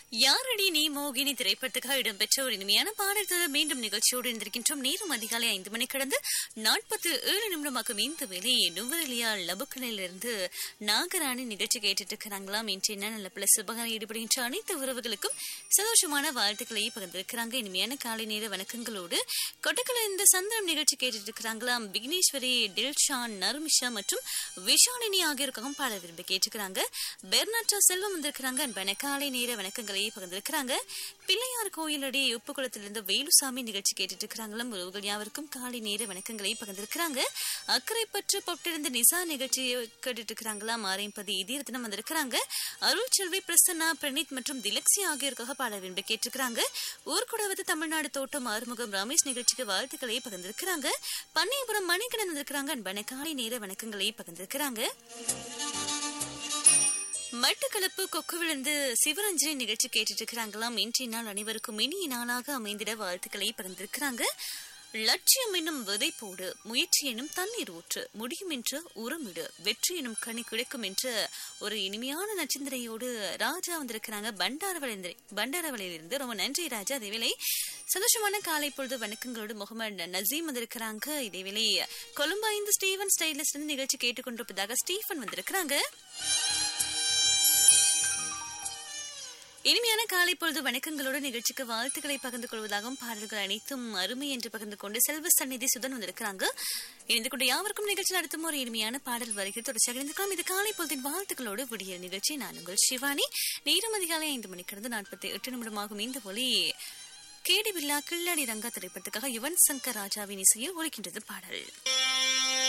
யாரடி நீ மோகினி திரைப்படத்துக்காக இடம்பெற்ற ஒரு இனிமையான பாடல்கள் மீண்டும் நிகழ்ச்சியோடு இருந்திருக்கின்றோம் நேரம் அதிகாலை ஐந்து மணி கடந்து நாற்பத்தி ஏழு நிமிடமாக்கும் இந்த வேலை நுவரெலியா லபுக்கணையிலிருந்து நாகராணி நிகழ்ச்சி கேட்டுட்டு இருக்கிறாங்களாம் இன்று என்ன நல்ல பிள்ளை சுபகாரம் ஈடுபடுகின்ற அனைத்து உறவுகளுக்கும் சந்தோஷமான வாழ்த்துக்களை பகிர்ந்திருக்கிறாங்க இனிமையான காலை நேர வணக்கங்களோடு கொட்டக்கல இந்த சந்திரம் நிகழ்ச்சி கேட்டுட்டு இருக்கிறாங்களாம் விக்னேஸ்வரி டில்ஷான் நர்மிஷா மற்றும் விஷாலினி ஆகியோருக்காகவும் பாட விரும்பி கேட்டுக்கிறாங்க பெர்னாட்டா செல்வம் வந்திருக்கிறாங்க அன்பான காலை நேர வணக்கங்களை பகிர்ந்திருக்கிறாங்க பிள்ளையார் கோயிலடி உப்புக்குளத்திலிருந்து வேலுசாமி நிகழ்ச்சி கேட்டுட்டு இருக்கிறாங்களாம் உறவுகள் யாவருக்கும் காலை நேர வணக்கங்களை பகிர்ந்திருக்கிறாங்க அக்கறை பற்று பொட்டிருந்த நிசா நிகழ்ச்சி கேட்டுட்டு இருக்கிறாங்களாம் ஆரையம்பதி இதீரத்தினம் வந்திருக்கிறாங்க அருள் செல்வி பிரசன்னா பிரணீத் மற்றும் திலக்ஸி ஆகியோருக்காக பாட விரும்பி கேட்டிருக்கிறாங்க ஊர்குடவது தமிழ்நாடு தோட்டம் ஆறுமுகம் ரமேஷ் நிகழ்ச்சிக்கு வாழ்த்துக்களை பகிர்ந்திருக்கிறாங்க பண்ணையபுரம் மணிகண்டன் வந்திருக்கிறாங்க அன்பான காலை நேர வணக்கங்களை பகிர்ந்திருக்கிறாங்க மட்டக்களப்பு கொக்கு விழுந்து சிவரஞ்சனி நிகழ்ச்சி கேட்டுட்டு இருக்கிறாங்களாம் இன்றைய நாள் அனைவருக்கும் இனிய நாளாக அமைந்திட வாழ்த்துக்களை பகிர்ந்திருக்கிறாங்க லட்சியம் என்னும் விதை போடு முயற்சி எனும் தண்ணீர் ஊற்று முடியும் என்று உரமிடு வெற்றி எனும் கனி கிடைக்கும் என்ற ஒரு இனிமையான நட்சத்திரையோடு ராஜா வந்திருக்கிறாங்க பண்டாரவளி பண்டாரவளையிலிருந்து ரொம்ப நன்றி ராஜா அதேவேளை சந்தோஷமான காலை பொழுது வணக்கங்களோடு முகமது நசீம் வந்திருக்கிறாங்க இதேவேளை கொழும்பைந்து ஸ்டீவன் ஸ்டைலிஸ்ட் நிகழ்ச்சி கேட்டுக்கொண்டிருப்பதாக ஸ்டீஃபன் வந்திருக்கிறாங்க இனிமையான காலை பொழுது வணக்கங்களோடு நிகழ்ச்சிக்கு வாழ்த்துக்களை பகிர்ந்து கொள்வதாகவும் பாடல்கள் அனைத்தும் அருமை என்று பகிர்ந்து கொண்டு செல்வ சந்நிதி சுதன் வந்திருக்கிறாங்க இணைந்து கொண்டு யாவருக்கும் நிகழ்ச்சி நடத்தும் ஒரு இனிமையான பாடல் வருகிறது தொடர்ச்சியாக இருந்திருக்கலாம் இது காலை பொழுதின் வாழ்த்துக்களோடு விடிய நிகழ்ச்சி நான் உங்கள் சிவானி நேரம் அதிகாலை ஐந்து மணிக்கிருந்து நாற்பத்தி எட்டு நிமிடமாகும் இந்த ஒளி கேடி பில்லா கில்லாடி ரங்கா திரைப்படத்துக்காக யுவன் சங்கர் ராஜாவின் இசையில் ஒழிக்கின்றது பாடல்